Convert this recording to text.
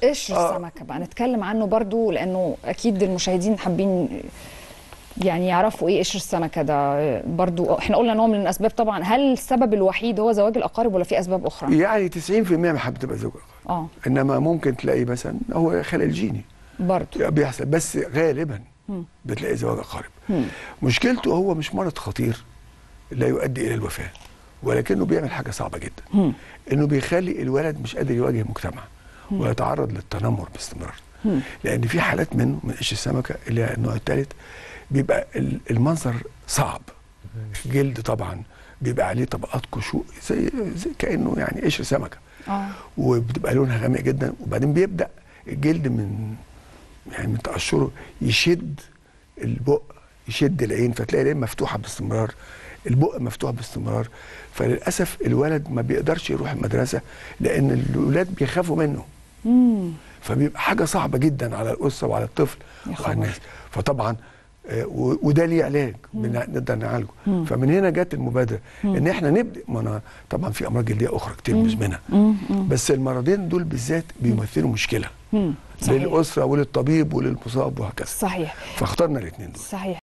قشر آه. السمكه بقى نتكلم عنه برضو لانه اكيد المشاهدين حابين يعني يعرفوا ايه قشر السمكه ده برضو احنا قلنا ان هو من الاسباب طبعا هل السبب الوحيد هو زواج الاقارب ولا في اسباب اخرى يعني 90% من حابب تبقى زوجة اه انما ممكن تلاقي مثلا هو خلل جيني برضو بيحصل بس غالبا بتلاقي زواج اقارب مشكلته هو مش مرض خطير لا يؤدي الى الوفاه ولكنه بيعمل حاجه صعبه جدا انه بيخلي الولد مش قادر يواجه المجتمع ويتعرض للتنمر باستمرار لان في حالات منه من قش السمكه اللي هي النوع الثالث بيبقى ال- المنظر صعب الجلد طبعا بيبقى عليه طبقات قشور زي, زي كانه يعني قشر سمكه اه وبتبقى لونها غامق جدا وبعدين بيبدا الجلد من يعني من تقشره يشد البق يشد العين فتلاقي العين مفتوحه باستمرار البق مفتوح باستمرار فللاسف الولد ما بيقدرش يروح المدرسه لان الولاد بيخافوا منه فبيبقى حاجه صعبه جدا على الاسره وعلى الطفل يا وعلى خبر. الناس فطبعا آه، و- وده ليه علاج بن- نقدر نعالجه فمن هنا جت المبادره ان احنا نبدا ما أنا طبعا في امراض جلديه اخرى كتير مش منها بس المرضين دول بالذات بيمثلوا مشكله صحيح للاسره وللطبيب وللمصاب وهكذا صحيح فاخترنا الاثنين دول صحيح